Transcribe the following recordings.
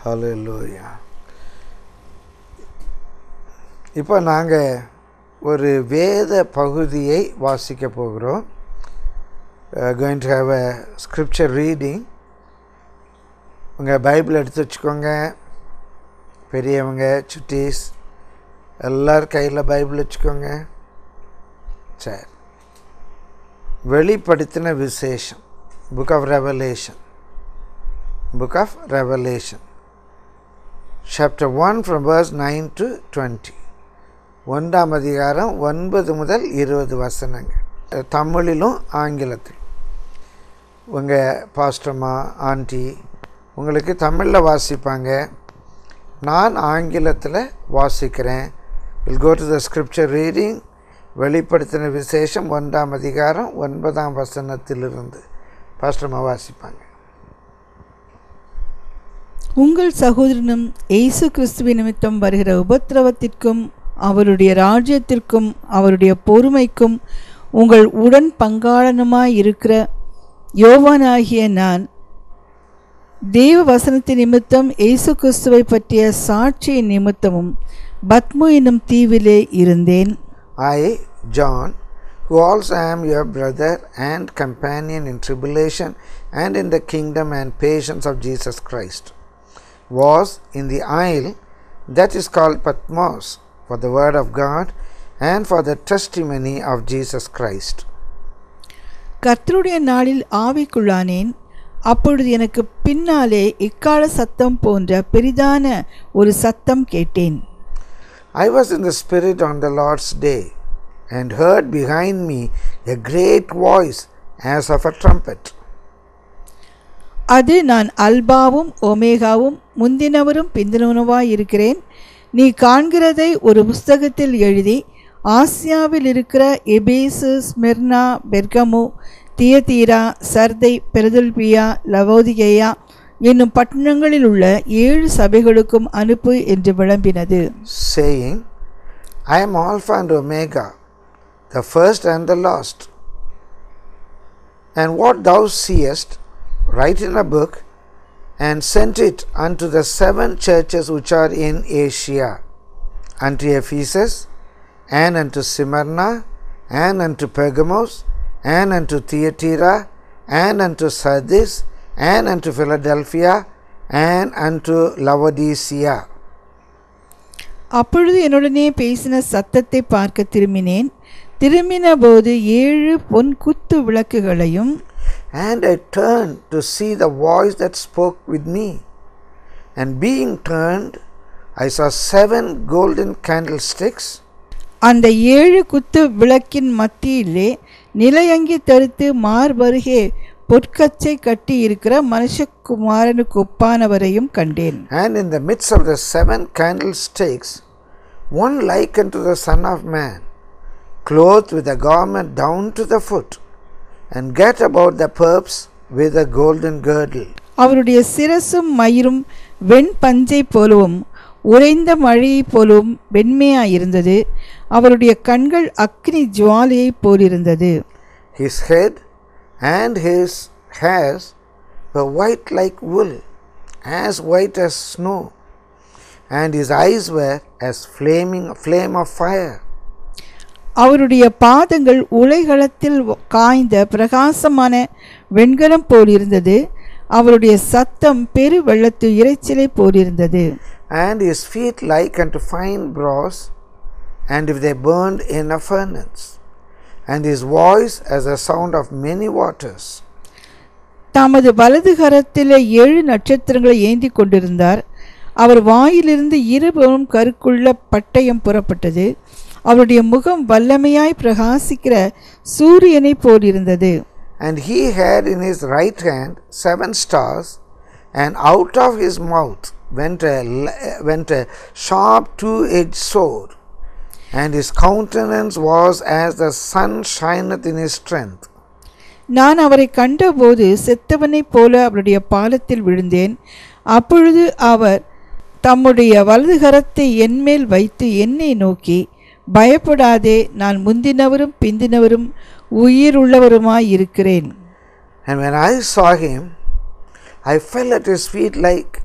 ஹalleluya இப்போ நாங்கள் ஒரு வேத பகுதியை வாசிக்க போகிறோம் going to have a scripture reading உங்கள் பைபிள் எடுத்து வச்சுக்கோங்க பெரியவங்க சுட்டீஸ் எல்லார் கையில் பைபிள் வச்சுக்கோங்க சரி வெளிப்படுத்தின விசேஷம் book of Revelation book of Revelation chapter one from verse nine to twenty ஒன்றாம் அதிகாரம் ஒன்பது முதல் இருபது வசனங்கள் தமிழிலும் ஆங்கிலத்திலும் உங்கள் பாஸ்டம்மா ஆண்டி உங்களுக்கு தமிழில் வாசிப்பாங்க நான் ஆங்கிலத்தில் வாசிக்கிறேன் will go to the scripture reading வெளிப்படுத்தின விசேஷம் ஒன்றாம் அதிகாரம் ஒன்பதாம் வசனத்திலிருந்து பாஸ்டர்மா வாசிப்பாங்க உங்கள் சகோதரனும் இயேசு கிறிஸ்துவின் நிமித்தம் வருகிற உபத்திரவத்திற்கும் அவருடைய ராஜ்யத்திற்கும் அவருடைய பொறுமைக்கும் உங்கள் உடன் பங்காளனுமாய் இருக்கிற யோவானாகிய நான் தேவ வசனத்தின் நிமித்தம் இயேசு கிறிஸ்துவை பற்றிய சாட்சியின் நிமித்தமும் பத்மு என்னும் தீவிலே இருந்தேன் I, John, who also am your brother and companion in tribulation and in the kingdom and patience of Jesus Christ, was in the isle that is called Patmos for the word of God and for the testimony of Jesus Christ. கர்த்தருடைய நாளில் ஆவிக்குள்ளானேன் அப்பொழுது எனக்கு பின்னாலே இக்கால சத்தம் போன்ற பெரிதான ஒரு சத்தம் கேட்டேன் I was in the Spirit on the Lord's day and heard behind me a great voice as of a trumpet. அது நான் அல்பாவும் ஒமேகாவும் முந்தினவரும் பிந்தினவனுமாய் இருக்கிறேன் நீ காண்கிறதை ஒரு புஸ்தகத்தில் எழுதி ஆசியாவில் இருக்கிற எபேசு ஸ்மிர்னா பெர்கமு தியதீரா சர்தை பெருதல்பியா லவோதிகேயா என்னும் பட்டணங்களில் உள்ள ஏழு சபைகளுக்கும் அனுப்பு என்று விளம்பினது saying, I am Alpha and Omega, the first and the last. And what thou seest, write in a book, and send it unto the seven churches which are in Asia, unto Ephesus, and unto Smyrna, and unto Pergamos, and unto Thyatira, and unto Sardis, and unto Philadelphia, and unto Laodicea. அப்பொழுது என்னுடனே பேசின சத்தத்தை பார்க்க திரும்பினேன் திரும்பின போது ஏழு பொன் குத்து விளக்குகளையும் And I turned to see the voice that spoke with me. And being turned, I saw seven golden candlesticks, அந்த ஏழு குத்து விளக்கின் மத்தியிலே நிலையங்கி தரித்து மார்பருகே பொற்கச்சை கட்டி இருக்கிற மனுஷகுமாரனுக்கு ஒப்பானவரையும் கண்டேன் and in the midst of the seven candlesticks, one like unto the Son of Man, clothed with a garment down to the foot, and girt about the purse with a golden girdle. அவருடைய சிரசும் மயிரும் வெண் பஞ்சை போலவும் உறைந்த மழையைப் போலவும் வெண்மையாயிருந்தது அவருடைய கண்கள் அக்னி ஜுவாலையைப் போலிருந்தது His head and his hairs were white like wool, as white as snow, and his eyes were as flaming flame of fire. அவருடைய பாதங்கள் உலைகளத்தில் காய்ந்த பிரகாசமான வெண்கலம் போலிருந்தது அவருடைய சத்தம் பெரு வெள்ளத்து இரைச்சலை போலிருந்தது and his feet like unto fine brass, and if they burned in a furnace, and his voice as the sound of many waters. தமது வலது கரத்திலே ஏழு நட்சத்திரங்களை ஏந்தி கொண்டிருந்தார் அவர் வாயிலிருந்து இருபுறம் கருக்குள்ள பட்டயம் புறப்பட்டது அவருடைய முகம் வல்லமையாய் பிரகாசிக்கிற சூரியனைப் போலிருந்தது And he had in his right hand seven stars, and out of his mouth went a, l- went a sharp two edged sword, and his countenance was as the sun shineth in his strength. நான் அவரை கண்டபோது செத்தவனைப் போல அவருடைய பாலத்தில் விழுந்தேன் அப்பொழுது அவர் தம்முடைய வலது கரத்தை என்மேல் வைத்து என்னை நோக்கி பயப்படாதே நான் முந்தினவரும் பிந்தினவரும் உயிருள்ளவருமாய் இருக்கிறேன் And when I saw him, I fell at his feet like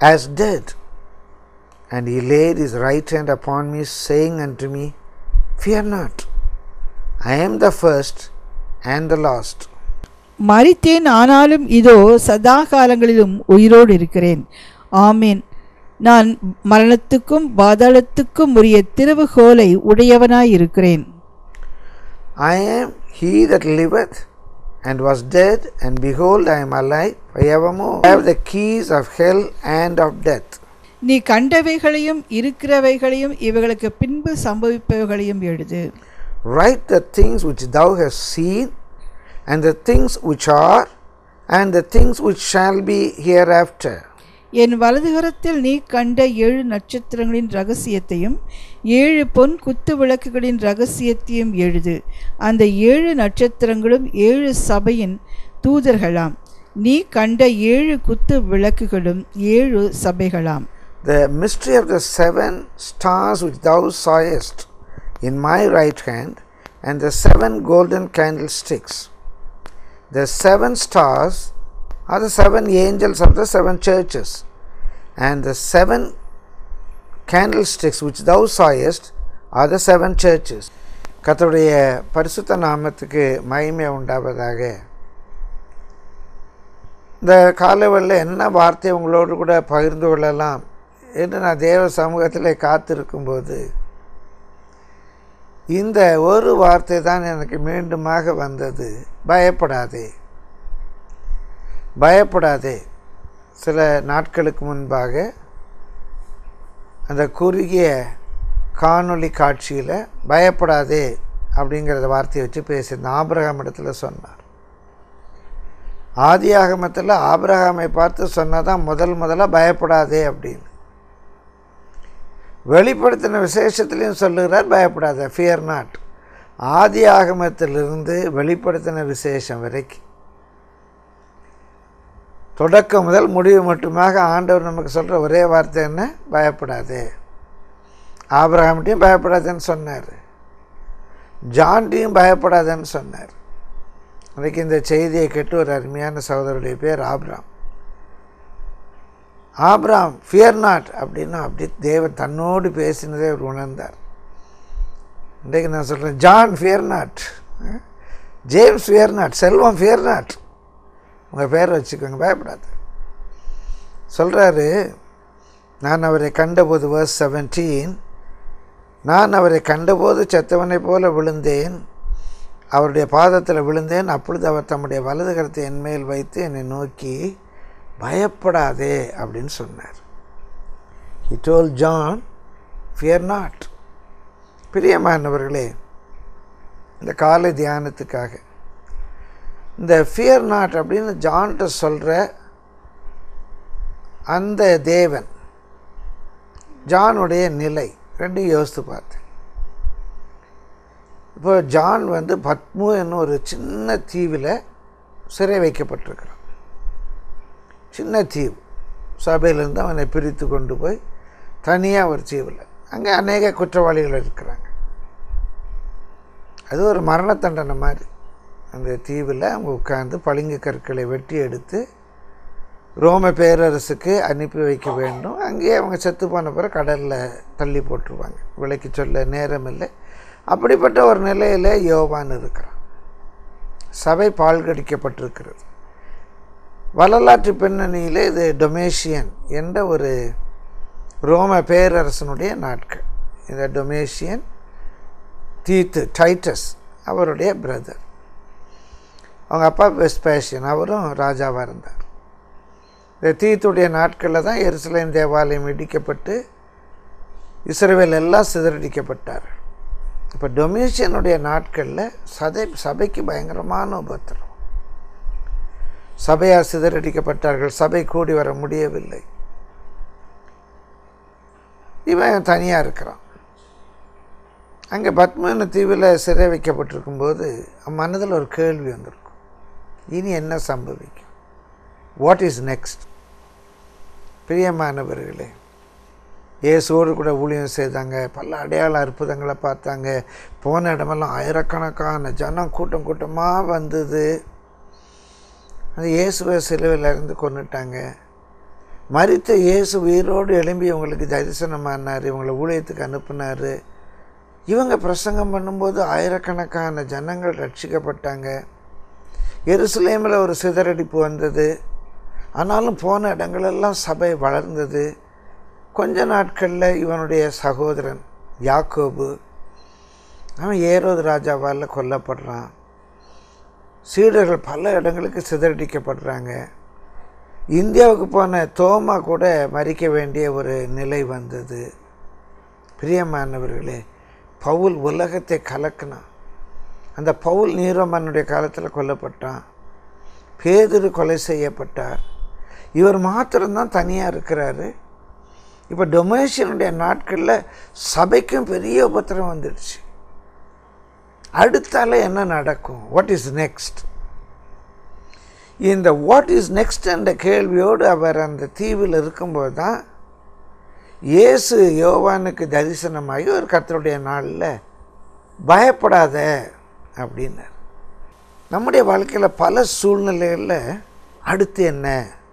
as dead. And he laid his right hand upon me, saying unto me, Fear not, I am the first and the last. மரித்தேன் ஆனாலும் இதோ சதா காலங்களிலும் உயிரோடு இருக்கிறேன் ஆமேன் நான் மரணத்துக்கும் பாதாளத்துக்கும் உரிய திறவுகோலை உடையவனாயிருக்கிறேன் I am he that liveth and was dead, and behold, I am alive forevermore. I have the keys of hell and of death. நீ கண்டவைகளையும் இருக்கிறவைகளையும் இவைகளுக்கு பின்பு சம்பவிப்பவைகளையும் எழுது Write the things which thou hast seen, and the things which are, and the things which shall be hereafter. என் வலதுகரத்தில் நீ கண்ட ஏழு நட்சத்திரங்களின் ரகசியத்தையும் ஏழு பொன் குத்து விளக்குகளின் ரகசியத்தையும் எழுது அந்த ஏழு நட்சத்திரங்களும் ஏழு சபையின் தூதர்களாம் நீ கண்ட ஏழு குத்து விளக்குகளும் ஏழு சபைகளாம் The mystery of the seven stars which thou sawest in my right hand, and the seven golden candlesticks. The seven stars are the seven angels of the seven churches, and the seven candlesticks which thou sawest are the seven churches. கர்த்தருடைய பரிசுத்த நாமத்துக்கு மகிமை உண்டாவதாக இந்த காலவெளியில் என்ன வார்த்தை உங்களோடு கூட பகிர்ந்து கொள்ளலாம் என்று நான் தேவ சமூகத்தில் காத்திருக்கும்போது இந்த ஒரு வார்த்தை தான் எனக்கு மீண்டுமாக வந்தது பயப்படாதே பயப்படாதே சில நாட்களுக்கு முன்பாக அந்த குறுகிய காணொளி காட்சியில் பயப்படாதே அப்படிங்கிறத வார்த்தையை வச்சு பேசியிருந்தேன் ஆபிரகாம் இடத்துல சொன்னார் ஆதி ஆகமத்தில் ஆபிரகாமை பார்த்து சொன்னதான் முதல் முதலாக பயப்படாதே அப்படின்னு வெளிப்படுத்தின விசேஷத்துலேயும் சொல்லுகிறார் பயப்படாத ஃபியர் நாட் ஆதி ஆகமத்திலிருந்து வெளிப்படுத்தின விசேஷம் வரைக்கும் தொடக்கம் முதல் முடிவு மட்டுமாக ஆண்டவர் நமக்கு சொல்கிற ஒரே வார்த்தை என்ன பயப்படாதே ஆபிரகாம்கிட்டையும் பயப்படாதேன்னு சொன்னார் ஜான்டையும் பயப்படாதேன்னு சொன்னார் அன்றைக்கி இந்த செய்தியை கேட்டு ஒரு அருமையான சகோதரருடைய பேர் ஆப்ராம் ஆப்ராம் ஃபியர் நாட் அப்படின்னா அப்படி தேவன் தன்னோடு பேசினதே அவர் உணர்ந்தார் இன்றைக்கு நான் சொல்கிறேன் John fear not James fear not Selvam fear not உங்கள் பேர் வச்சுக்கோங்க பயப்படாது சொல்கிறாரு நான் அவரை கண்டபோது வர்ஸ் செவன்டீன் நான் அவரை கண்டபோது செத்தவனைப் போல விழுந்தேன் அவருடைய பாதத்தில் விழுந்தேன் அப்பொழுது அவர் தம்முடைய வலது கரத்தை என் மேல் வைத்து என்னை நோக்கி பயப்படாதே அப்படின்னு சொன்னார் he told John fear not பிரியமானவர்களே இந்த காலை தியானத்துக்காக இந்த ஃபியர் நாட் அப்படின்னு ஜான்கிட்ட சொல்கிற அந்த தேவன் ஜானுடைய நிலை ரெண்டும் யோசித்து பார்த்தேன் இப்போ ஜான் வந்து பத்மு என்னும் ஒரு சின்ன தீவில் சிறை வைக்கப்பட்டிருக்கிறான் சின்ன தீவு சபையிலேருந்து அவனை பிரித்து கொண்டு போய் தனியாக ஒரு தீவில் அங்கே அநேக குற்றவாளிகள் இருக்கிறாங்க அது ஒரு மரண தண்டனை மாதிரி அந்த தீவில் அவங்க உட்கார்ந்து பளிங்கு கற்களை வெட்டி எடுத்து ரோம பேரரசுக்கு அனுப்பி வைக்க வேண்டும் அங்கேயே அவங்க செத்து போன பிறகு கடலில் தள்ளி போட்டுருவாங்க விலைக்கு சொல்ல நேரம் இல்லை அப்படிப்பட்ட ஒரு நிலையில் யோவான் இருக்கிறான் சபை பால் கடிக்கப்பட்டிருக்கிறது வரலாற்று பின்னணியில் இது டொமேஷியன் என்ற ஒரு ரோம பேரரசனுடைய நாட்கள் இந்த டொமேஷியன் தீத்து டைட்டஸ் அவருடைய பிரதர் அவங்க அப்பா வெஸ்பேஷியன் அவரும் ராஜாவாக இருந்தார் இந்த தீத்துடைய நாட்களில் தான் எருசலேம் தேவாலயம் இடிக்கப்பட்டு இஸ்ரேல் எல்லாம் சிதறடிக்கப்பட்டார் இப்போ டொமேஷியனுடைய நாட்களில் சதை சபைக்கு பயங்கரமான உபத்திரம் சபையார் சிதறடிக்கப்பட்டார்கள் சபை கூடி வர முடியவில்லை இவன் தனியாக இருக்கிறான் அங்கே பத்மன தீவில் சிறை வைக்கப்பட்டிருக்கும்போது அவன் மனதில் ஒரு கேள்வி வந்திருக்கும் இனி என்ன சம்பவிக்கும் வாட் இஸ் நெக்ஸ்ட் பிரியமானவர்களே இயேசுவோடு கூட ஊழியம் செய்தாங்க பல அடையாள அற்புதங்களை பார்த்தாங்க போன இடமெல்லாம் ஆயிரக்கணக்கான ஜனம் கூட்டம் கூட்டமாக வந்தது அந்த இயேசுவை சிலுவையில் இருந்து கொண்டுட்டாங்க மரித்த இயேசு உயிரோடு எழும்பி இவங்களுக்கு தரிசனமானார் இவங்களை ஊழியத்துக்கு அனுப்புனார் இவங்க பிரசங்கம் பண்ணும்போது ஆயிரக்கணக்கான ஜனங்கள் ரட்சிக்கப்பட்டாங்க எருசலேமில் ஒரு சிதறடிப்பு வந்தது ஆனாலும் போன இடங்களெல்லாம் சபை வளர்ந்தது கொஞ்ச நாட்களில் இவனுடைய சகோதரன் யாக்கோபு அவன் ஏரோது ராஜாவால் கொல்லப்படுறான் சீடர்கள் பல இடங்களுக்கு சிதறடிக்கப்படுறாங்க இந்தியாவுக்கு போன தோமா கூட மறிக்க வேண்டிய ஒரு நிலை வந்தது பிரியமானவர்களே பவுல் உலகத்தை கலக்கினான் அந்த பவுல் நீரோமன்னுடைய காலத்தில் கொல்லப்பட்டான் பேதுரு கொலை செய்யப்பட்டார் இவர் மாத்திரம்தான் தனியாக இருக்கிறாரு இப்போ டொமேஷனுடைய நாட்களில் சபைக்கும் பெரிய உபத்திரம் வந்துடுச்சு அடுத்தால என்ன நடக்கும் வாட் இஸ் நெக்ஸ்ட் இந்த வாட் இஸ் நெக்ஸ்ட் என்ற கேள்வியோடு அவர் அந்த தீவில் இருக்கும்போது தான் இயேசு யோவானுக்கு தரிசனமாகி ஒரு கர்த்தருடைய நாளில் பயப்படாத அப்படின்னார் நம்முடைய வாழ்க்கையில் பல சூழ்நிலைகளில் அடுத்து என்ன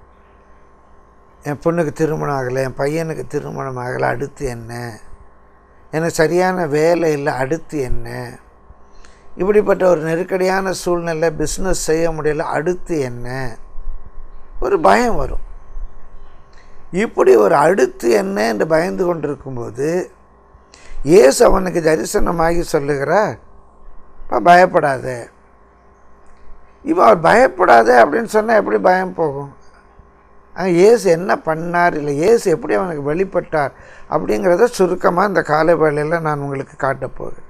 என் பொண்ணுக்கு திருமணம் ஆகலை என் பையனுக்கு திருமணம் ஆகலை அடுத்து என்ன எனக்கு சரியான வேலை இல்லை அடுத்து என்ன இப்படிப்பட்ட ஒரு நெருக்கடியான சூழ்நிலை பிஸ்னஸ் செய்ய முடியல அடுத்து என்ன ஒரு பயம் வரும் இப்படி ஒரு அடுத்து என்ன என்று பயந்து கொண்டிருக்கும்போது இயேசு அவனுக்கு தரிசனமாகி சொல்லுகிறார் "அப்பா, பயப்படாத இவன் அவர் பயப்படாத அப்படின்னு சொன்னால் எப்படி பயம் போகும் அஹ், இயேசு என்ன பண்ணார் இல்லை இயேசு எப்படி அவனுக்கு வெளிப்பட்டார் அப்படிங்கிறத சுருக்கமாக இந்த காலை வேளையில் நான் உங்களுக்கு காட்டப் போகிறேன்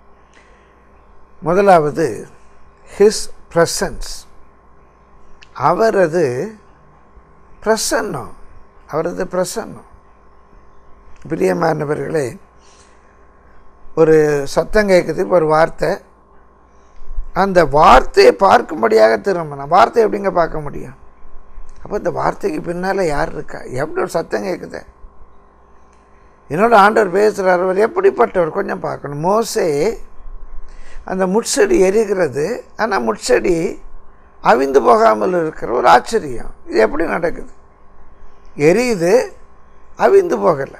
முதலாவது ஹிஸ் ப்ரெசன்ஸ் அவரது பிரசன்னம் அவரது பிரசன்னம் பிரியமானவர்களே ஒரு சத்தம் கேட்குது இப்போ ஒரு வார்த்தை அந்த வார்த்தையை பார்க்கும்படியாக திரும்பணும் வார்த்தை எப்படிங்க பார்க்க முடியும் அப்போ இந்த வார்த்தைக்கு பின்னால் யார் இருக்கா எப்படி ஒரு சத்தம் கேட்குது என்னோட ஆண்டவர் பேசுகிறார் அவர் எப்படிப்பட்டவர் கொஞ்சம் பார்க்கணும் மோசே அந்த முட்செடி எரிகிறது ஆனால் முட்செடி அவிந்து போகாமல் இருக்கிற ஒரு ஆச்சரியம் இது எப்படி நடக்குது எரியுது அவிந்து போகலை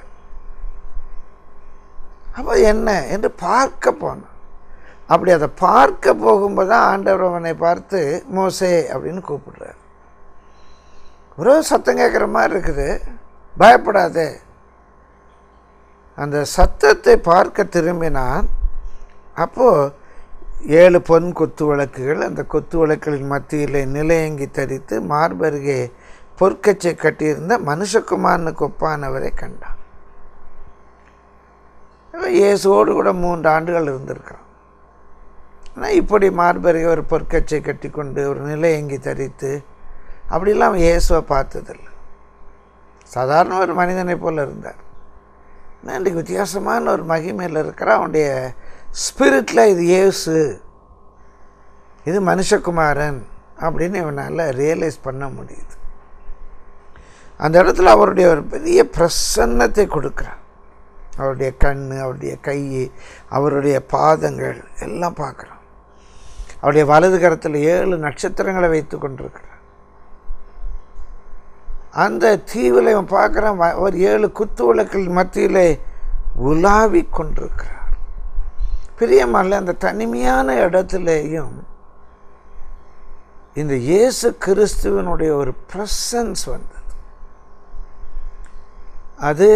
அப்போ என்ன என்று பார்க்க போனான் அப்படி அதை பார்க்க போகும்போது தான் ஆண்டவர் அவனை பார்த்து மோசே அப்படின்னு கூப்பிடுறார் ஒரு சத்தம் கேட்குற மாதிரி இருக்குது பயப்படாதே அந்த சத்தத்தை பார்க்க திரும்பினான் அப்போது ஏழு பொன் கொத்து விளக்குகள் அந்த கொத்து விளக்குகளின் மத்தியில் நிலையங்கி தரித்து மார்பருகே பொற்கச்சை கட்டியிருந்த மனுஷகுமாரனுக்கு ஒப்பானவரை கண்டான் அவன் இயேசுவோடு கூட மூன்று ஆண்டுகள் இருந்திருக்கிறான் ஆனால் இப்படி மார்பருகே ஒரு பொற்கச்சை கட்டி கொண்டு ஒரு நிலையங்கி தரித்து அப்படிலாம் அவன் இயேசுவை பார்த்ததில்லை சாதாரண ஒரு மனிதனை போல் இருந்தார் ஆனால் இன்றைக்கு வித்தியாசமான ஒரு மகிமையில் இருக்கிற அவனுடைய ஸ்பிரிட்டில் இது இயேசு இது மனுஷகுமாரன் அப்படின்னு இவனால் ரியலைஸ் பண்ண முடியுது அந்த இடத்துல அவருடைய ஒரு பெரிய பிரசன்னத்தை கொடுக்குறார் அவருடைய கண் அவருடைய கை அவருடைய பாதங்கள் எல்லாம் பார்க்குறான் அவருடைய வலது கரத்தில் ஏழு நட்சத்திரங்களை வைத்து கொண்டிருக்கிறார் அந்த தீவில் இவன் பார்க்குறான் வ- ஒரு ஏழு குத்து விளக்கில் மத்தியிலே உலாவிக் கொண்டிருக்கிறார் பிரியமல்ல அந்த தனிமையான இடத்துலேயும் இந்த இயேசு கிறிஸ்துவனுடைய ஒரு ப்ரெசன்ஸ் வந்தது அது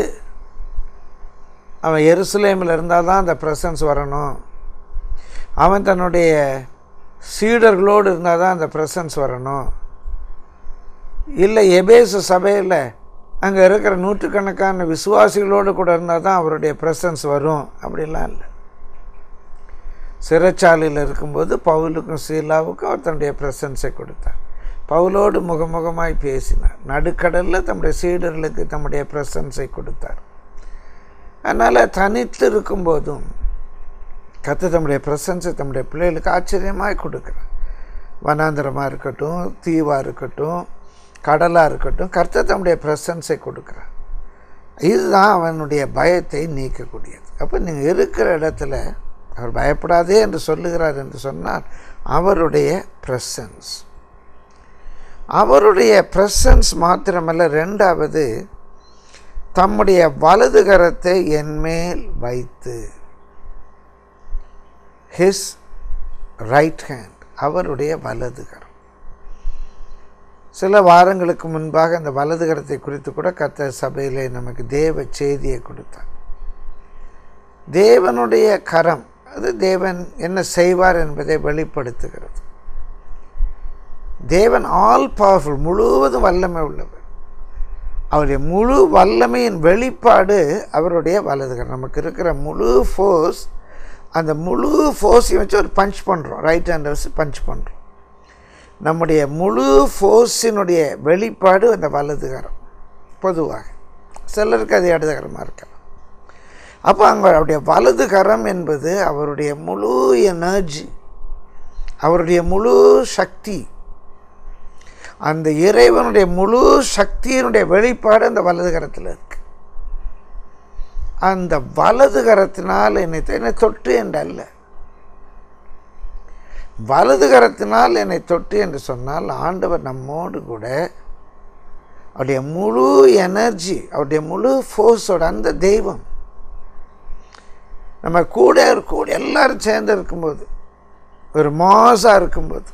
அவன் எருசலேமில் இருந்தால் தான் அந்த ப்ரெசன்ஸ் வரணும் அவன் தன்னுடைய சீடர்களோடு இருந்தால் தான் அந்த ப்ரெசன்ஸ் வரணும் இல்லை எபேசு சபையில் அங்கே இருக்கிற நூற்றுக்கணக்கான விசுவாசிகளோடு கூட இருந்தால் தான் அவருடைய ப்ரெசன்ஸ் வரும் அப்படிலாம் இல்லை சிறைச்சாலையில் இருக்கும்போது பவுலுக்கும் சீலாவுக்கும் அவர் தன்னுடைய ப்ரெசன்ஸை கொடுத்தார் பவுலோடு முகமுகமாய் பேசினார் நடுக்கடலில் தம்முடைய சீடர்களுக்கு தம்முடைய ப்ரெசன்ஸை கொடுத்தார் அதனால் தனித்து இருக்கும்போதும் கத்து தம்முடைய ப்ரெசன்ஸை தம்முடைய பிள்ளைகளுக்கு ஆச்சரியமாய் கொடுக்குறார் வனாந்திரமாக இருக்கட்டும் தீவாக இருக்கட்டும் கடலாக இருக்கட்டும் கர்த்தர் தம்முடைய ப்ரெசன்ஸை கொடுக்குறார் இதுதான் அவனுடைய பயத்தை நீக்கக்கூடியது அப்போ நீங்கள் இருக்கிற இடத்துல அவர் பயப்படாதே என்று சொல்லுகிறார் என்று சொன்னால் அவருடைய ப்ரெசன்ஸ் அவருடைய பிரசன்ஸ் மாத்திரமல்ல ரெண்டாவது தம்முடைய வலது கரத்தை என்மேல் வைத்து ஹிஸ் ரைட் ஹேண்ட் அவருடைய வலது கரம் சில வாரங்களுக்கு முன்பாக அந்த வலது கரத்தை குறித்து கூட கத்த சபையிலே நமக்கு தேவ செய்தியை கொடுத்தார் தேவனுடைய கரம் அது தேவன் என்ன செய்வார் என்பதை வெளிப்படுத்துகிறது தேவன் ஆல் பவர்ஃபுல் முழுவதும் வல்லமை உள்ளவர் அவருடைய முழு வல்லமையின் வெளிப்பாடு அவருடைய வலதுகரம் நமக்கு இருக்கிற முழு ஃபோர்ஸ் அந்த முழு ஃபோர்ஸையும் வச்சு ஒரு பஞ்ச் பண்ணுறோம் ரைட் ஹேண்டை வச்சு பஞ்ச் பண்ணுறோம் நம்முடைய முழு ஃபோர்ஸினுடைய வெளிப்பாடு அந்த வலதுகரம் பொதுவாக சிலருக்கு அது இடதுகரமாக இருக்கலாம் அப்போ அங்கே அவருடைய வலது கரம் என்பது அவருடைய முழு எனர்ஜி அவருடைய முழு சக்தி அந்த இறைவனுடைய முழு சக்தியினுடைய வெளிப்பாடு அந்த வலது கரத்தில் இருக்கு அந்த வலது கரத்தினால் என்னை என்னை தொட்டு என்று அல்ல வலது கரத்தினால் என்னை தொட்டு என்று சொன்னால் ஆண்டவர் நம்மோடு கூட அவருடைய முழு எனர்ஜி அவருடைய முழு ஃபோர்ஸோட அந்த தெய்வம் நம்ம கூட கூட எல்லாரும் சேர்ந்து இருக்கும்போது ஒரு மாசாக இருக்கும்போது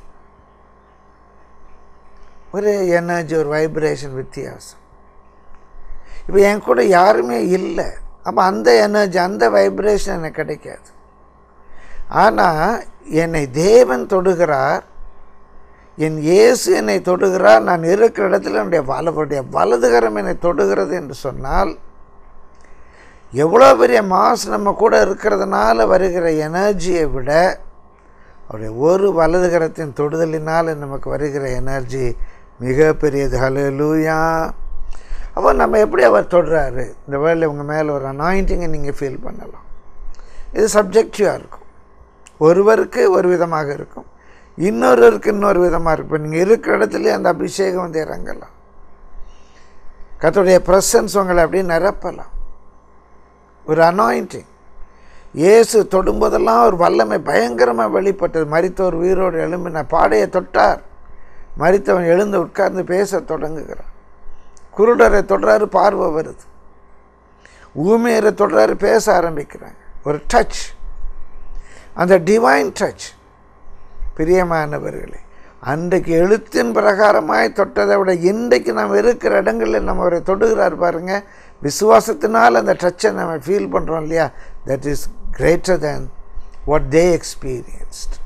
ஒரு எனர்ஜி ஒரு வைப்ரேஷன் வித்தியாசம் இப்போ என் கூட யாருமே இல்லை அப்போ அந்த எனர்ஜி அந்த வைப்ரேஷன் எனக்கு கிடைக்காது ஆனால் என்னை தேவன் தொடுகிறார் என் இயேசு என்னை தொடுகிறார் நான் இருக்கிற இடத்துல என்னுடைய வலவுடைய வலதுகரம் என்னை தொடுகிறது என்று சொன்னால் எவ்வளோ பெரிய மாஸ் நம்ம கூட இருக்கிறதுனால வருகிற எனர்ஜியை விட அவருடைய ஒரு வலதுகரத்தின் தொடுதலினால் நமக்கு வருகிற எனர்ஜி மிகப்பெரியது ஹலலூயா அப்போ நம்ம எப்படி அவர் தொடுறாரு இந்த வேலை உங்கள் மேலே ஒரு அனாயிண்டிங்கை நீங்கள் ஃபீல் பண்ணலாம் இது சப்ஜெக்டிவாக இருக்கும் ஒருவருக்கு ஒரு விதமாக இருக்கும் இன்னொருவருக்கு இன்னொரு விதமாக இருக்கும் இப்போ நீங்கள் இருக்கிற இடத்துலையே அந்த அபிஷேகம் வந்து இறங்கலாம் கத்தோடைய ப்ரெசன்ஸ் உங்களை அப்படியே நிரப்பலாம் ஒரு அனாயிண்டிங் இயேசு தொடும்போதெல்லாம் ஒரு வல்லமை பயங்கரமாக வெளிப்பட்டது மறித்தவர் உயிரோடு எழும்பின பாடையை தொட்டார் மறித்தவன் எழுந்து உட்கார்ந்து பேச தொடங்குகிறான் குருடரை தொடுறாரு பார்வை வருது ஊமையரை தொடுறாரு பேச ஆரம்பிக்கிறாங்க ஒரு டச் அந்த டிவைன் டச் பிரியமானவர்களே அன்றைக்கு எழுத்தின் பிரகாரமாய் தொட்டதை விட இன்றைக்கு நாம் இருக்கிற இடங்களில் நம்ம அவரை தொடுகிறார் பாருங்கள் விசுவாசத்தினால் அந்த டச்சை நம்ம ஃபீல் பண்ணுறோம் இல்லையா that is greater than what they experienced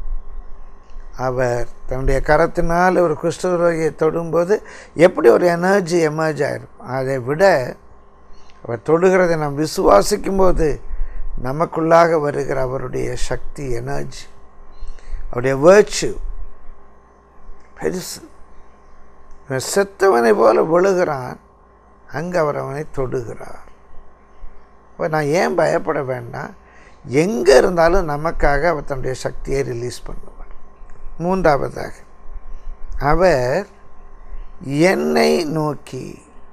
அவர் தன்னுடைய கரத்தினால் ஒரு குஷ்டரோகியை தொடும்போது எப்படி ஒரு எனர்ஜி எமர்ஜ் ஆகிருக்கும் அதை விட அவர் தொடுகிறதை நாம் விசுவாசிக்கும் போது நமக்குள்ளாக வருகிற அவருடைய சக்தி எனர்ஜி அவருடைய வேர்ச்சு பெருசு இவன் செத்தவனை போல விழுகிறான் அங்கே அவர் அவனை தொடுகிறார் இப்போ நான் ஏன் பயப்பட வேண்டாம் எங்கே இருந்தாலும் நமக்காக அவர் தன்னுடைய சக்தியை ரிலீஸ் பண்ணுவார் மூன்றாவதாக அவர் என்னை நோக்கி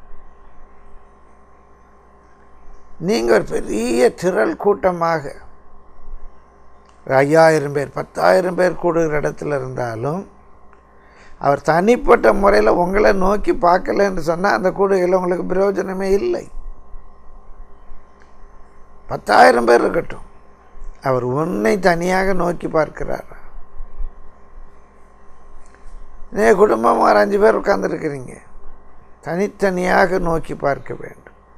நீங்கள் ஒரு பெரிய திரள் கூட்டமாக ஒரு ஐயாயிரம் பேர் பத்தாயிரம் பேர் கூடுகிற இடத்துல இருந்தாலும் அவர் தனிப்பட்ட முறையில் உங்களை நோக்கி பார்க்கலன்னு சொன்னால் அந்த கூடுகையில் உங்களுக்கு பிரயோஜனமே இல்லை பத்தாயிரம் பேர் இருக்கட்டும் அவர் உன்னை தனியாக நோக்கி பார்க்கிறார் நீ குடும்பமாக ஒரு அஞ்சு பேர் உட்காந்துருக்கிறீங்க தனித்தனியாக நோக்கி பார்க்க வேண்டும்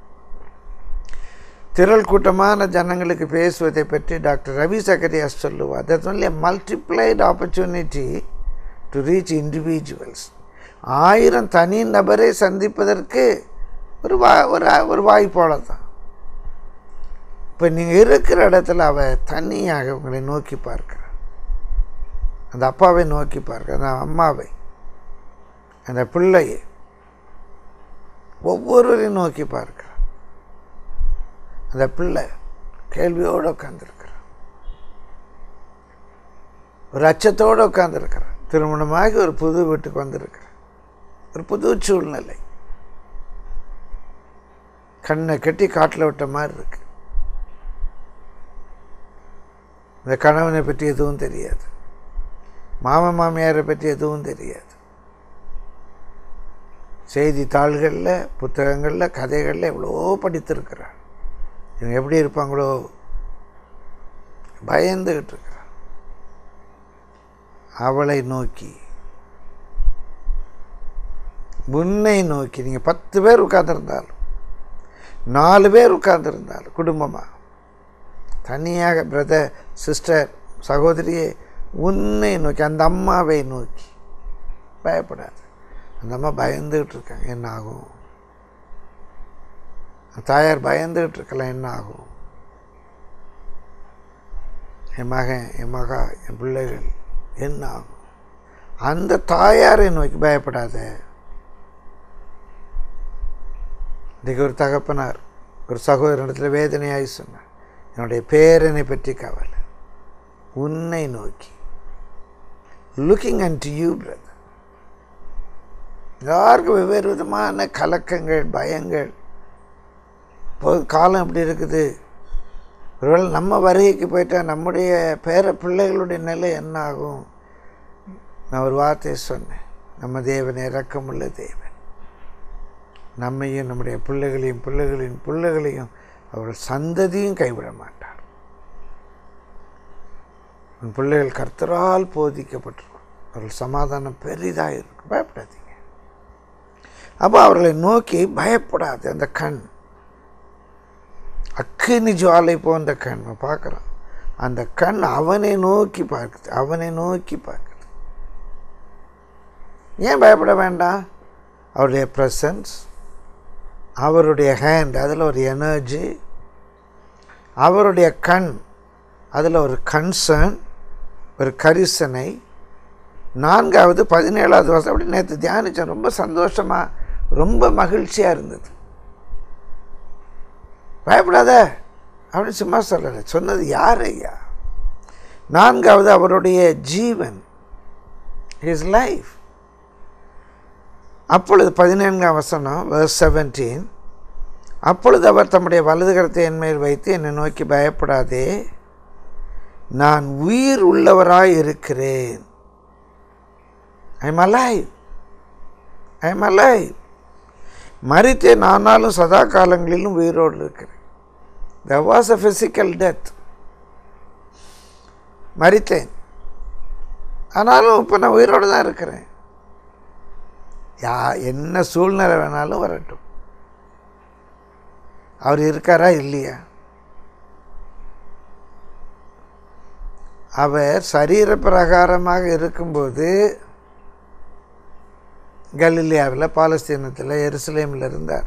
திரள் கூட்டமான ஜனங்களுக்கு பேசுவதை பற்றி டாக்டர் ரவி சக்கரியாஸ் சொல்லுவார் that only multiplied opportunity to reach individuals ஆயிரம் தனி நபரை சந்திப்பதற்கு ஒரு வா ஒரு ஒரு வாய்ப்போல தான் இப்போ நீங்கள் இருக்கிற இடத்துல அவ தனியாக உங்களை நோக்கி பார்க்கிறார் அந்த அப்பாவை நோக்கி பார்க்க அந்த அம்மாவை அந்த பிள்ளையை ஒவ்வொருவரையும் நோக்கி பார்க்கிறார் அந்த பிள்ளை கேள்வியோடு உட்காந்துருக்கிறார் ஒரு அச்சத்தோடு உட்காந்துருக்கிறார் திருமணமாகி ஒரு புது வீட்டுக்கு வந்திருக்கிறார் ஒரு புது சூழ்நிலை கண்ணை கட்டி காட்டில் விட்ட மாதிரி இருக்கு இந்த கணவனை பற்றி எதுவும் தெரியாது மாமன் மாமியாரை பற்றி எதுவும் தெரியாது செய்தித்தாள்களில் புத்தகங்களில் கதைகளில் எவ்வளோ படித்திருக்கிறார் இவங்க எப்படி இருப்பாங்களோ பயந்துகிட்டு இருக்கிறார் அவளை நோக்கி உன்னை நோக்கி நீங்கள் பத்து பேர் உட்கார்ந்துருந்தாலும் நாலு பேர் உட்கார்ந்துருந்தாலும் குடும்பமாக தனியாக பிரதர் சிஸ்டர் சகோதரியே உன்னை நோக்கி அந்த அம்மாவை நோக்கி பயப்படாது அந்த அம்மா பயந்துகிட்டு இருக்காங்க என்ன ஆகும் தாயார் பயந்துகிட்டு இருக்கலாம் என்ன ஆகும் என் மகன் என் மகா என் பிள்ளைகள் என்ன ஆகும் அந்த தாயாரை நோக்கி பயப்படாத இன்றைக்கு ஒரு தகப்பனார் ஒரு சகோதரனிடத்தில் வேதனையாகி சொன்னார் என்னுடைய பேரனை பற்றி கவலை உன்னை நோக்கி looking and to you brother எல்லாருக்கும் வெவ்வேறு விதமான கலக்கங்கள் பயங்கள் இப்போ காலம் எப்படி இருக்குது ஒருவேளை நம்ம வருகைக்கு போயிட்டால் நம்முடைய பேர பிள்ளைகளுடைய நிலை என்ன ஆகும் நான் ஒரு வார்த்தையை சொன்னேன் நம்ம தேவன் இறக்கமுள்ள தேவன் நம்மையும் நம்முடைய பிள்ளைகளையும் பிள்ளைகளின் பிள்ளைகளையும் அவர்கள் சந்ததியும் கைவிட மாட்டார் உன் பிள்ளைகள் கர்த்தரால் போதிக்கப்பட்டிருக்கும் அவர்கள் சமாதானம் பெரிதாக இருக்கும் பயப்படாதீங்க அப்போ அவர்களை நோக்கி பயப்படாது அந்த கண் அக்கினி ஜுவாலை போன்ற கண் பார்க்குறான் அந்த கண் அவனை நோக்கி பார்க்குது அவனை நோக்கி பார்க்குது ஏன் பயப்பட வேண்டாம் அவருடைய ப்ரெசன்ஸ் அவருடைய ஹேண்ட் அதில் ஒரு எனர்ஜி அவருடைய கண் அதில் ஒரு கன்சர்ன் ஒரு கரிசனை நான்காவது பதினேழாவது வருஷம் அப்படி நேற்று தியானித்தேன் ரொம்ப சந்தோஷமாக ரொம்ப மகிழ்ச்சியாக இருந்தது பயப்படாத அப்படின்னு சும்மா சொல்லலை சொன்னது யார் ஐயா நான்காவது அவருடைய ஜீவன் ஹிஸ் லைஃப் அப்பொழுது பதினேழாம் வசனம் verse 17 அப்பொழுது அவர் தம்முடைய வலது கரத்தை என் மேல் வைத்து என்னை நோக்கி பயப்படாதே நான் உயிர் உள்ளவராய் இருக்கிறேன் ஐம் அலைவ் ஐம் அலைவ் மறித்தேன் ஆனாலும் சதா காலங்களிலும் உயிரோடு இருக்கிறேன் there was a physical death மறித்தேன் ஆனாலும் இப்போ நான் உயிரோடு தான் இருக்கிறேன் யா என்ன சூழ்நிலை வேணாலும் வரட்டும் அவர் இருக்காரா இல்லையா அவர் சரீர பிரகாரமாக இருக்கும்போது கலிலியாவில் பாலஸ்தீனத்தில் எருசலேமில் இருந்தார்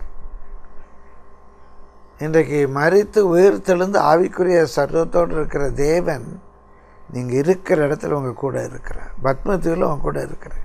இன்றைக்கு மறித்து உயிர் தெழுந்து ஆவிக்குரிய சர்வத்தோடு இருக்கிற தேவன் நீங்கள் இருக்கிற இடத்துல உங்கள் கூட இருக்கிறார் பத்மத்துவில் உங்க கூட இருக்கிறேன்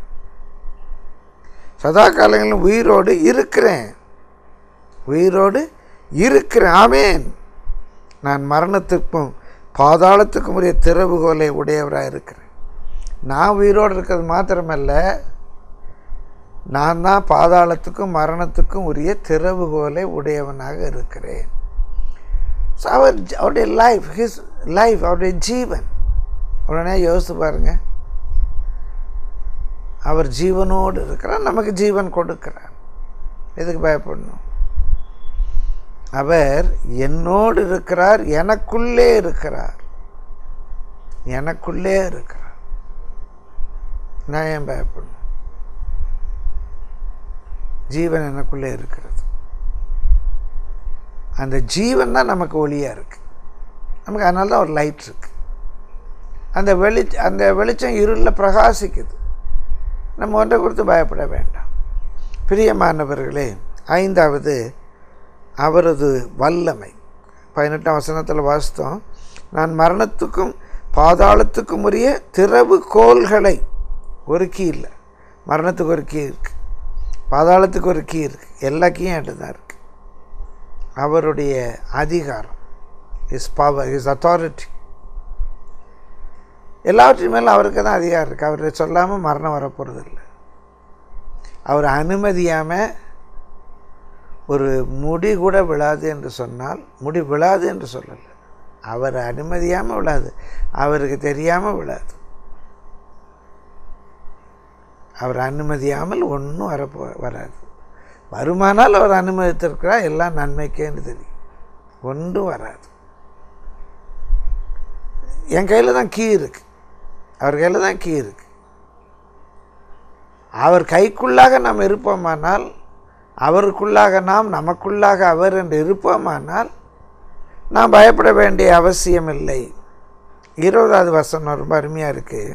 சதா காலங்களிலும் உயிரோடு இருக்கிறேன் உயிரோடு இருக்கிறேன் ஆமேன் நான் மரணத்துக்கும் பாதாளத்துக்கும் உரிய திறவுகோலை உடையவராக இருக்கிறேன் நான் உயிரோடு இருக்கிறது மாத்திரமல்ல நான் தான் பாதாளத்துக்கும் மரணத்துக்கும் உரிய திறவுகோலை உடையவனாக இருக்கிறேன் ஸோ அவர் அவருடைய லைஃப் ஹிஸ் லைஃப் அவருடைய ஜீவன் உடனே யோசித்து பாருங்கள் அவர் ஜீவனோடு இருக்கிறார் நமக்கு ஜீவன் கொடுக்கிறார் எதுக்கு பயப்படணும் அவர் என்னோடு இருக்கிறார் எனக்குள்ளே இருக்கிறார் எனக்குள்ளே இருக்கிறார் நான் ஏன் பயப்படணும் ஜீவன் எனக்குள்ளே இருக்கிறது அந்த ஜீவன் தான் நமக்கு ஒளியாக இருக்குது நமக்கு அதனால தான் ஒரு லைட் இருக்குது அந்த வெளி அந்த வெளிச்சம் இருளில் பிரகாசிக்குது நம்ம ஒன்றை குறித்து பயப்பட வேண்டாம் பிரியமானவர்களே ஐந்தாவது அவரது வல்லமை பதினெட்டாம் வசனத்தில் வாசித்தோம் நான் மரணத்துக்கும் பாதாளத்துக்கும் உரிய திறவு கோள்களை ஒரு கீ இல்லை மரணத்துக்கு ஒரு கீ இருக்குது பாதாளத்துக்கு ஒரு கீ இருக்குது எல்லா கீயும் என்கிட்ட தான் இருக்குது அவருடைய அதிகாரம் இஸ் பவர் இஸ் அத்தாரிட்டி எல்லாவற்றையும் மேலே அவருக்கு தான் அதிகாரம் இருக்குது அவர் சொல்லாமல் மரணம் வரப்போகிறது இல்லை அவர் அனுமதியாமல் ஒரு முடி கூட விழாது என்று சொன்னால் முடி விழாது என்று சொல்லலை அவர் அனுமதியாமல் விழாது அவருக்கு தெரியாமல் விழாது அவர் அனுமதியாமல் ஒன்றும் வரப்போ வராது வருமானால் அவர் அனுமதித்திருக்கிறார் எல்லாம் நன்மைக்கேன்னு தெரியும் ஒன்றும் வராது என் கையில் தான் கீ இருக்கு அவர் கையில் தான் கீ இருக்கு அவர் கைக்குள்ளாக நாம் இருப்போமானால் அவருக்குள்ளாக நாம் நமக்குள்ளாக அவர் என்று இருப்போமானால் நாம் பயப்பட வேண்டிய அவசியம் இல்லை இருபதாவது வசனம் ரொம்ப அருமையாக இருக்குது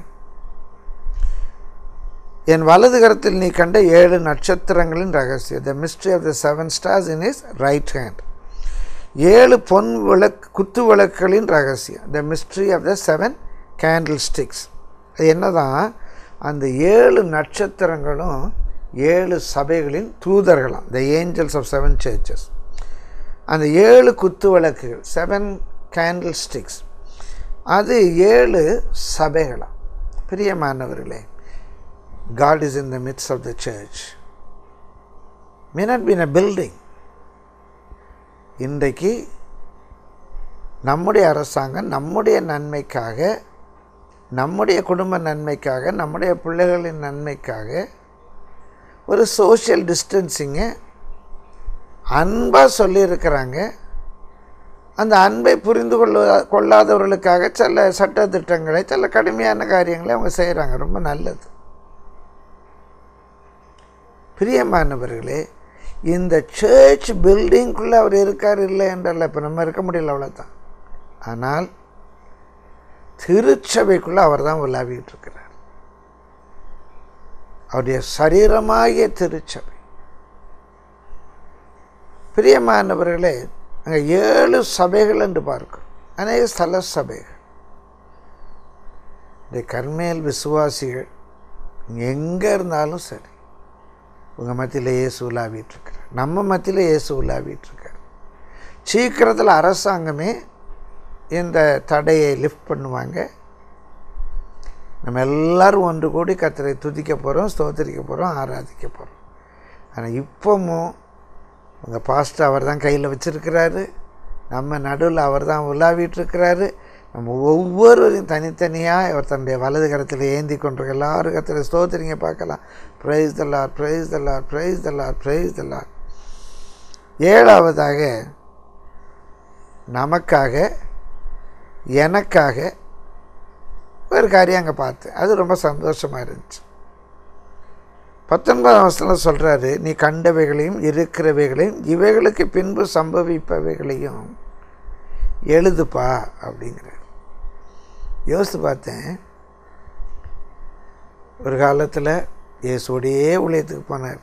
என் வலது கரத்தில் நீ கண்ட ஏழு நட்சத்திரங்களின் ரகசியம் the mystery of the seven stars in is right hand ஏழு பொன் விளக்கு குத்து விளக்குகளின் ரகசியம் the mystery of the seven candlesticks அது என்னதான் அந்த ஏழு நட்சத்திரங்களும் ஏழு சபைகளின் தூதர்களாம் the angels of seven churches அந்த ஏழு குத்து விளக்குகள் செவன் கேண்டில் ஸ்டிக்ஸ் அது ஏழு சபைகளாம் பிரியமானவர்களே God is in the midst of the church. May not be in a building. இன்றைக்கு நம்முடைய அரசாங்கம் நம்முடைய நன்மைக்காக நம்முடைய குடும்ப நன்மைக்காக நம்முடைய பிள்ளைகளின் நன்மைக்காக ஒரு சோஷியல் டிஸ்டன்சிங்கை அன்பாக சொல்லியிருக்கிறாங்க அந்த அன்பை புரிந்து கொள்ள கொள்ளாதவர்களுக்காக சில சட்ட திட்டங்களை சில கடுமையான காரியங்களை அவங்க செய்கிறாங்க ரொம்ப நல்லது பிரியமானவர்களே இந்த சர்ச் பில்டிங்குள்ளே அவர் இருக்கார் இல்லை என்றல்ல இப்போ நம்ம இருக்க முடியல அவ்வளோதான் ஆனால் திருச்சபைக்குள்ளே அவர் தான் விளாவிட்டு இருக்கிறார் அவருடைய சரீரமாகிய திருச்சபை பிரியமானவர்களே அங்கே ஏழு சபைகள் என்று பார்க்கிறோம் அநேக ஸ்தல சபைகள் இந்த கர்மேல் விசுவாசிகள் எங்கே இருந்தாலும் சரி உங்கள் மத்தியில் இயேசு உலாவிட்டுருக்கார் நம்ம மத்தியில் இயேசு உலாவிட்டுருக்கார் சீக்கிரத்தில் அரசாங்கமே இந்த தடையை லிஃப்ட் பண்ணுவாங்க நம்ம எல்லாரும் ஒன்று கூடி கத்தரை துதிக்க போகிறோம் ஸ்தோத்திரிக்க போகிறோம் ஆராதிக்க போகிறோம் ஆனால் இப்போவும் உங்கள் பாஸ்டர் அவர் தான் கையில் வச்சுருக்கிறாரு நம்ம நடுவில் அவர் தான் உலாவிட்டுருக்கிறாரு நம்ம ஒவ்வொருவரையும் தனித்தனியாக அவர் தன்னுடைய வலது கரத்தில் ஏந்தி கொண்டிருக்க எல்லாரும் கத்தில் ஸ்தோத்திரிங்க பார்க்கலாம் praise the Lord praise the Lord praise the Lord praise the Lord ஏழாவதாக நமக்காக எனக்காக ஒரு காரியம் அங்கே பார்த்தேன் அது ரொம்ப சந்தோஷமாக இருந்துச்சு பத்தொன்பதாம் வருஷத்தில் சொல்கிறாரு நீ கண்டவைகளையும் இருக்கிறவைகளையும் இவைகளுக்கு பின்பு சம்பவிப்பவைகளையும் எழுதுப்பா அப்படிங்கிறார் யோசித்து பார்த்தேன் ஒரு காலத்தில் இயேசுவோடையே ஊழியத்துக்கு போனார்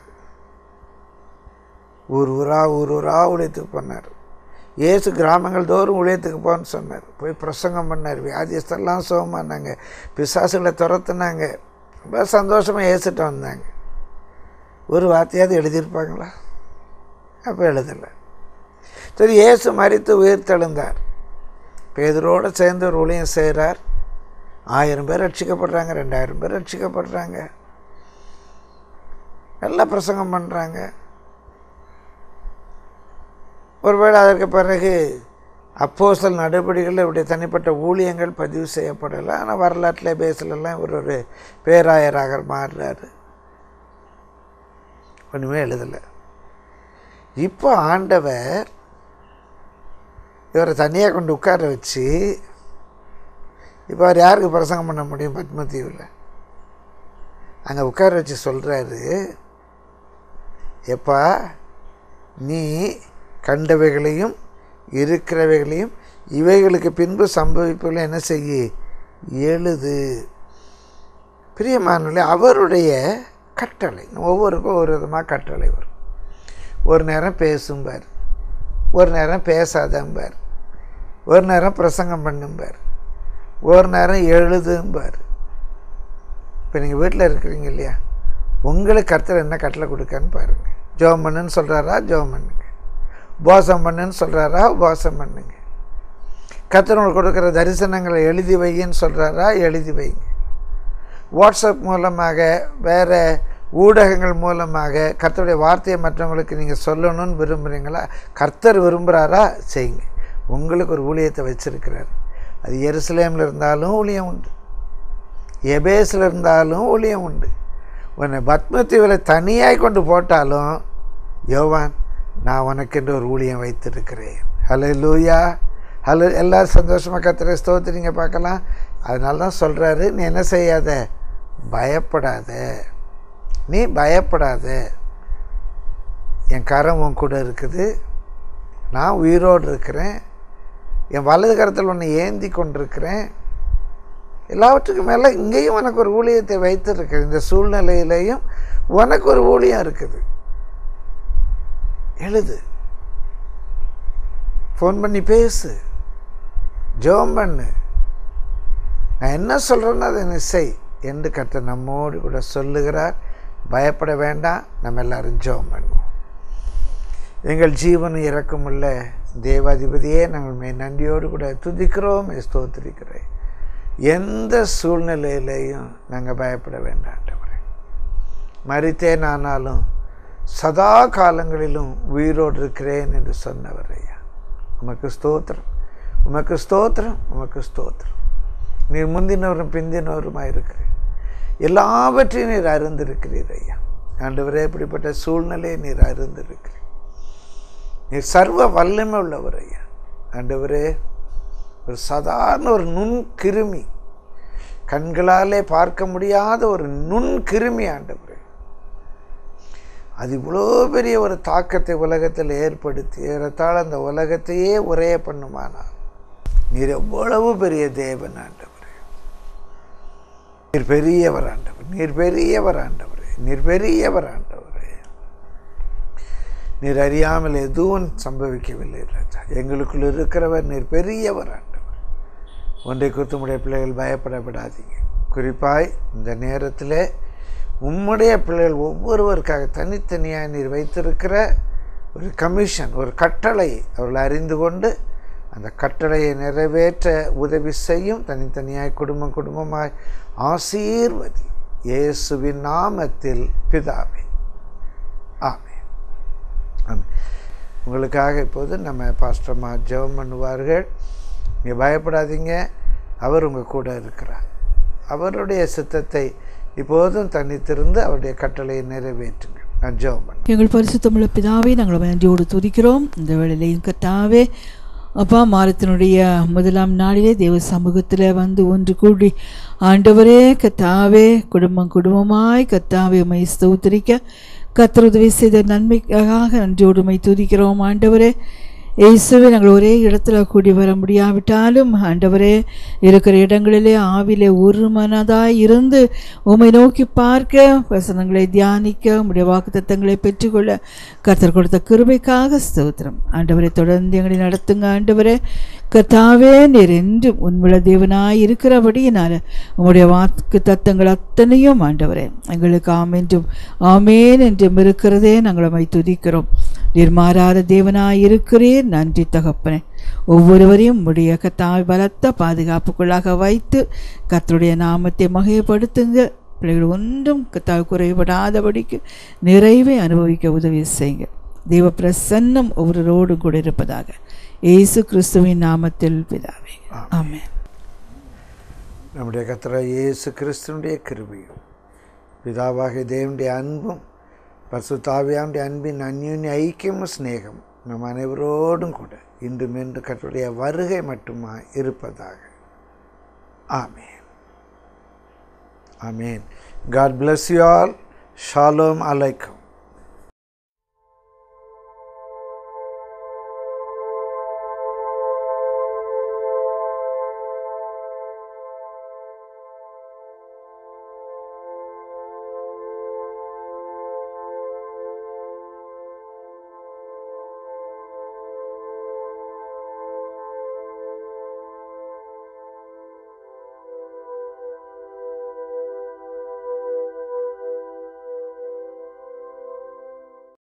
ஊர் ஊரா ஊர் ஊரா ஊழியத்துக்கு போனார் இயேசு கிராமங்கள் தோறும் ஊழியத்துக்கு போன்னு சொன்னார் போய் பிரசங்கம் பண்ணார் வியாதியஸ்தெல்லாம் சுகமானாங்க பிசாசுகளை துரத்துனாங்க ரொம்ப சந்தோஷமாக ஏசுட்டு வந்தாங்க ஒரு வார்த்தையாவது எழுதியிருப்பாங்களா அப்போ எழுதலை சரி இயேசு மறித்து உயிர் தெழுந்தார் பேதரோடு சேர்ந்து ஒரு ஊழியம் செய்கிறார் ஆயிரம் பேர் ரட்சிக்கப்படுறாங்க ரெண்டாயிரம் பேர் ரட்சிக்கப்படுறாங்க நல்லா பிரசங்கம் பண்ணுறாங்க ஒருவேளை அதற்கு பிறகு அப்போசல் நடவடிக்கைகள் இவருடைய தனிப்பட்ட ஊழியங்கள் பதிவு செய்யப்படலை ஆனால் வரலாற்றில் பேசலெல்லாம் இவர் ஒரு பேராயராக மாறுறாரு ஒன்றுமே எழுதலை இப்போ ஆண்டவர் இவரை தனியாக கொண்டு உட்கார வச்சு இப்போ அவர் யாருக்கு பிரசங்கம் பண்ண முடியும் பத்மதீவில் அங்கே உட்கார வச்சு சொல்கிறாரு எப்பா நீ கண்டவைகளையும் இருக்கிறவைகளையும் இவைகளுக்கு பின்பு சம்பவிப்புகளை என்ன செய்ய எழுது பிரியமானவர்களே அவருடைய கட்டளை ஒவ்வொருக்கும் ஒரு விதமாக கட்டளை வரும் ஒரு நேரம் பேசும்பார் ஒரு நேரம் பேசாதம்பார் ஒரு நேரம் பிரசங்கம் பண்ணும்பார் ஒரு நேரம் எழுதும்பார் இப்போ நீங்கள் வீட்டில் இருக்கிறீங்க இல்லையா உங்களுக்கு கர்த்தர் என்ன கட்டளை கொடுக்கான்னு பாருங்கள் ஜோம் பண்ணுன்னு சொல்கிறாரா ஜோம் பண்ணுங்க உபவாசம் பண்ணுன்னு சொல்கிறாரா உபவாசம் பண்ணுங்க கர்த்தர் உங்களுக்கு கொடுக்குற தரிசனங்களை எழுதி வைன்னு சொல்கிறாரா எழுதி வைங்க வாட்ஸ்அப் மூலமாக வேறு ஊடகங்கள் மூலமாக கர்த்தருடைய வார்த்தையை மற்றவங்களுக்கு நீங்கள் சொல்லணும்னு விரும்புகிறீங்களா கர்த்தர் விரும்புகிறாரா செய்யுங்க உங்களுக்கு ஒரு ஊழியத்தை வச்சுருக்கிறார் அது எருசலேமில் இருந்தாலும் ஊழியம் உண்டு எபேஸில் இருந்தாலும் ஊழியம் உண்டு உன்னை பத்மத்தீவில் தனியாக கொண்டு போட்டாலும் யோவான் நான் உனக்கென்று ஒரு ஊழியம் வைத்திருக்கிறேன் ஹலோ லூயா ஹலோ எல்லோரும் சந்தோஷமாக கத்துற ஸ்தோத்திரிங்க பார்க்கலாம் அதனால தான் சொல்கிறாரு நீ என்ன செய்யாத பயப்படாத நீ பயப்படாத என் கரம் உன் கூட இருக்குது நான் உயிரோடு இருக்கிறேன் என் வலது கரத்தில் ஒன்று ஏந்தி கொண்டிருக்கிறேன் எல்லாவற்றுக்கும் மேலே இங்கேயும் உனக்கு ஒரு ஊழியத்தை வைத்திருக்கிறேன் இந்த சூழ்நிலையிலையும் உனக்கு ஒரு ஊழியம் இருக்குது எழுது ஃபோன் பண்ணி பேசு ஜெபம் பண்ணு நான் என்ன சொல்கிறேன்னு அதை நீ செய் என்று கத்த நம்மோடு கூட சொல்லுகிறார் பயப்பட வேண்டாம் நம்ம எல்லாரும் ஜெபம் பண்ணுவோம் எங்கள் ஜீவனும் இறக்கமுள்ள தேவாதிபதியே நாங்கள் மே நன்றியோடு கூட துதிக்கிறோம் ஸ்தோத்திரிக்கிறேன் எந்த சூழ்நிலையிலையும் நாங்கள் பயப்பட வேண்டாண்டவரே மறித்தேன் ஆனாலும் சதா காலங்களிலும் உயிரோடு இருக்கிறேன் என்று சொன்னவர் ஐயா உமக்கு ஸ்தோத்திரம் உமக்கு ஸ்தோத்திரம் உமக்கு ஸ்தோத்திரம் நீர் முந்தினவரும் பிந்தினவருமாக இருக்கிறேன் எல்லாவற்றையும் நீர் அறிந்திருக்கிறீர் ஐயா ஆண்டவரே இப்படிப்பட்ட சூழ்நிலையை நீர் அறிந்திருக்கிறீர் நீர் சர்வ வல்லமை உள்ளவர் ஐயா ஆண்டவரே ஒரு சாதாரண ஒரு நுண் கிருமி கண்களாலே பார்க்க முடியாத ஒரு நுண் கிருமி ஆண்டவரே அது இவ்வளோ பெரிய ஒரு தாக்கத்தை உலகத்தில் ஏற்படுத்தி ஏறத்தாழ அந்த உலகத்தையே உரைய பண்ணுமானால் நீர் எவ்வளவு பெரிய தேவன் ஆண்டவரே நீர் பெரியவர் ஆண்டவர் நீர் பெரியவர் ஆண்டவரே நீர் பெரியவர் ஆண்டவரே நீர் அறியாமல் எதுவும் சம்பவிக்கவில்லை ராஜா எங்களுக்குள் இருக்கிறவர் நீர் பெரியவர் ஆண்டவர் ஒன்றை குத்துமுடைய பிள்ளைகள் பயப்பட விடாதீங்க குறிப்பாய் இந்த நேரத்தில் உம்முடைய பிள்ளைகள் ஒவ்வொருவருக்காக தனித்தனியாக நீர் வைத்திருக்கிற ஒரு கமிஷன் ஒரு கட்டளை அவர்கள் அறிந்து கொண்டு அந்த கட்டளையை நிறைவேற்ற உதவி செய்யும் தனித்தனியாய் குடும்பம் குடும்பமாய் ஆசீர்வதி இயேசுவின் நாமத்தில் பிதாவே ஆமே ஆமே உங்களுக்காக இப்போது நம்ம பாஸ்டர்மா ஜெபம் பண்ணுவார்கள் நீங்கள் பயப்படாதீங்க அவர் உங்கள் கூட இருக்கிறார் அவருடைய சித்தத்தை இப்போதும் தனித்திருந்து அவருடைய கட்டளையை நிறைவேற்றுங்கள் நான் ஜெபம் பண்ண எங்கள் பரிசுத்தமுள்ள பிதாவே நாங்கள் உம்மை நன்றியோடு துதிக்கிறோம் இந்த வேளையிலையும் கத்தாவே அப்பா மாரத்தினுடைய முதலாம் நாளிலே தேவ சமூகத்தில் வந்து ஒன்று கூடி ஆண்டவரே கத்தாவே குடும்பம் குடும்பமாய் கத்தாவே உம்மை ஸ்தோத்திரிக்க கத்தர் உதவி செய்த நன்மைக்காக நன்றியோடு உம்மை துதிக்கிறோம் ஆண்டவரே இயேசுவே நாங்கள் ஒரே இடத்துல கூடி வர முடியாவிட்டாலும் ஆண்டவரே இருக்கிற இடங்களிலே ஆவிலே ஒரு மனதாய் இருந்து உம்மை நோக்கி பார்க்க வசனங்களை தியானிக்க உம்முடைய வாக்குத்தத்தங்களை பெற்றுக்கொள்ள கர்த்தர் கொடுத்த கிருபைக்காக ஸ்தோத்திரம் ஆண்டவரை தொடர்ந்து எங்களை நடத்துங்க ஆண்டவரே கர்த்தாவே நீர் என்றும் உண்மையுள்ள தேவனாய் இருக்கிறபடியினால உம்முடைய வாக்கு தத்தங்கள் அத்தனையும் ஆண்டவரே எங்களுக்கு ஆமென்றும் ஆமேன் என்றும் இருக்கிறதே நாங்கள் உம்மை துதிக்கிறோம் நீர் மாறாத தேவனாய் இருக்கிறீர் நன்றி தகப்பனே ஒவ்வொருவரையும் உடைய கத்தாய் பலத்த பாதுகாப்புக்குள்ளாக வைத்து கர்த்தருடைய நாமத்தை மகைப்படுத்துங்க பிள்ளைகள் ஒன்றும் கத்தாய் குறைபடாதபடிக்கு நிறைவை அனுபவிக்க உதவி செய்யுங்க தெய்வ பிரசன்னம் ஒவ்வொருவரோடும் கூட இருப்பதாக இயேசு கிறிஸ்துவின் நாமத்தில் பிதாவே ஆமென் நம்முடைய கத்திர இயேசு கிறிஸ்துனுடைய கிருபையும் பிதாவாகிய தேவனுடைய அன்பும் பரிசுத்தாவியானுடைய அன்பின் அந்யுன்ய ஐக்கியமும் சிநேகம் நம் அனைவரோடும் கூட இன்று மென்று கற்றுடைய வருகை மட்டுமா இருப்பதாக ஆமேன் ஆமேன் காட் bless you all ஷாலோம் அலைக்கும்